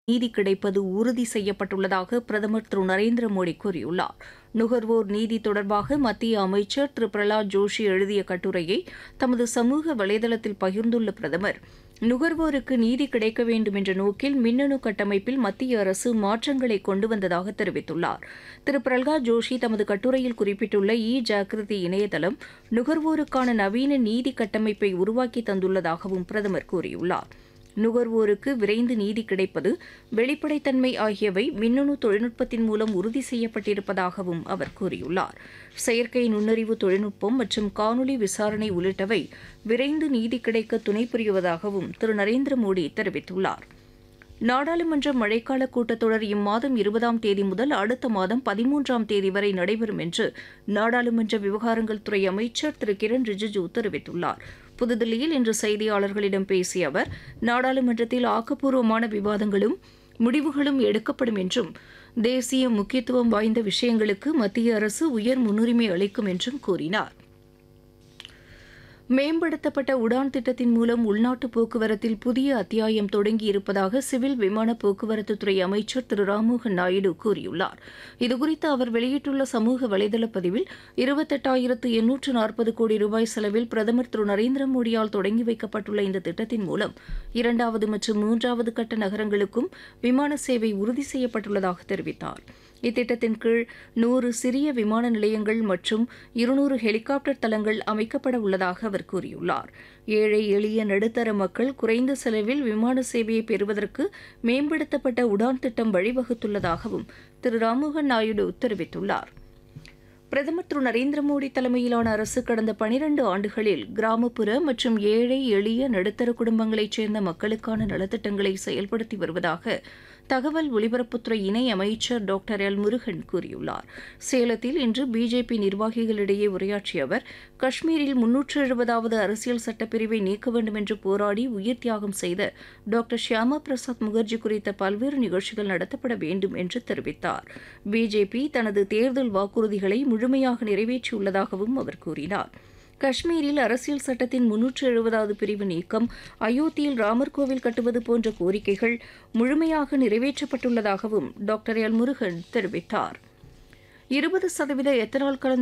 நீதி கிடைப்பது உறுதி செய்யப்பட்டுள்ளதாக பிரதமர் திரு நரேந்திர மோடி கூறியுள்ளார் நுகர்வோர் நீதி தொடர்பாக மத்திய அமைச்சர் திரு பிரகலாத் ஜோஷி எழுதிய கட்டுரையை தமது சமூக வலைதளத்தில் பகிர்ந்துள்ள பிரதமர் நுகர்வோருக்கு நீதி கிடைக்க வேண்டும் என்ற நோக்கில் மின்னணு கட்டமைப்பில் மத்திய அரசு மாற்றங்களை கொண்டு வந்ததாக தெரிவித்துள்ளார் திரு பிரகலாத் ஜோஷி தமது கட்டுரையில் குறிப்பிட்டுள்ள இ ஜாகிருதி இணையதளம் நுகர்வோருக்கான நவீன நீதி கட்டமைப்பை உருவாக்கி தந்துள்ளதாகவும் பிரதமர் கூறியுள்ளார் நுகர்வோருக்கு விரைந்து நீதி கிடைப்பது வெளிப்படைத்தன்மை ஆகியவை மின்னணு தொழில்நுட்பத்தின் மூலம் உறுதி செய்யப்பட்டிருப்பதாகவும் அவர் கூறியுள்ளார் செயற்கை நுண்ணறிவு தொழில்நுட்பம் மற்றும் காணொலி விசாரணை உள்ளிட்டவை விரைந்து நீதி கிடைக்க துணை புரிவதாகவும் திரு நரேந்திர மோடி தெரிவித்துள்ளார் நாடாளுமன்ற மழைக்கால கூட்டத்தொடர் இம்மாதம் இருபதாம் தேதி முதல் அடுத்த மாதம் பதிமூன்றாம் தேதி வரை நடைபெறும் என்று நாடாளுமன்ற விவகாரங்கள் துறை அமைச்சர் திரு கிரண் ரிஜிஜூ தெரிவித்துள்ளார் புதுதில்லியில் இன்று செய்தியாளர்களிடம் பேசிய அவர் நாடாளுமன்றத்தில் ஆக்கப்பூர்வமான விவாதங்களும் முடிவுகளும் எடுக்கப்படும் என்றும் தேசிய முக்கியத்துவம் வாய்ந்த விஷயங்களுக்கு மத்திய அரசு உயர் முன்னுரிமை அளிக்கும் என்றும் கூறினார் மேம்படுத்தப்பட்ட உடான் திட்டத்தின் மூலம் உள்நாட்டு போக்குவரத்தில் புதிய அத்தியாயம் தொடங்கியிருப்பதாக சிவில் விமான போக்குவரத்துத்துறை அமைச்சர் திரு ராம்மோகன் நாயுடு கூறியுள்ளார் இதுகுறித்து அவர் வெளியிட்டுள்ள சமூக வலைதள பதிவில் இருபத்தெட்டாயிரத்து எண்ணூற்று நாற்பது கோடி ரூபாய் செலவில் பிரதமர் திரு நரேந்திர மோடியால் தொடங்கி வைக்கப்பட்டுள்ள இந்த திட்டத்தின் மூலம் இரண்டாவது மற்றும் மூன்றாவது கட்ட நகரங்களுக்கும் விமான சேவை உறுதி செய்யப்பட்டுள்ளதாக தெரிவித்தார் இத்திட்டத்தின் கீழ் நூறு சிறிய விமான நிலையங்கள் மற்றும் இருநூறு ஹெலிகாப்டர் தளங்கள் அமைக்கப்பட உள்ளதாக அவர் கூறியுள்ளார் ஏழை எளிய நடுத்தர மக்கள் குறைந்த செலவில் விமான சேவையை பெறுவதற்கு மேம்படுத்தப்பட்ட உடான் திட்டம் வழிவகுத்துள்ளதாகவும் திரு ராம்மோகன் நாயுடு தெரிவித்துள்ளார் பிரதமர் திரு நரேந்திர மோடி தலைமையிலான அரசு கடந்த பனிரண்டு ஆண்டுகளில் கிராமப்புற மற்றும் ஏழை எளிய நடுத்தர குடும்பங்களைச் சேர்ந்த மக்களுக்கான நலத்திட்டங்களை செயல்படுத்தி வருவதாக தகவல் ஒலிபரப்புத்துறை இணை அமைச்சர் டாக்டர் எல் முருகன் கூறியுள்ளார் சேலத்தில் இன்று பிஜேபி நிர்வாகிகளிடையே உரையாற்றிய அவர் காஷ்மீரில் முன்னூற்று எழுபதாவது அரசியல் சட்டப்பிரிவை நீக்க வேண்டும் என்று போராடி உயிர் தியாகம் செய்த டாக்டர் ஷியாமா பிரசாத் முகர்ஜி குறித்த பல்வேறு நிகழ்ச்சிகள் நடத்தப்பட வேண்டும் என்று தெரிவித்தார் பிஜேபி தனது தேர்தல் வாக்குறுதிகளை முழுமையாக நிறைவேற்றியுள்ளதாகவும் அவர் கூறினார் காஷ்மீரில் அரசியல் சட்டத்தின் முன்னூற்று எழுபதாவது பிரிவு நீக்கம் அயோத்தியில் ராமர் கோவில் கட்டுவது போன்ற கோரிக்கைகள் முழுமையாக நிறைவேற்றப்பட்டுள்ளதாகவும் டாக்டர் எல் முருகன் தெரிவித்தார் இருபது சதவீத எத்தனால் கலந்த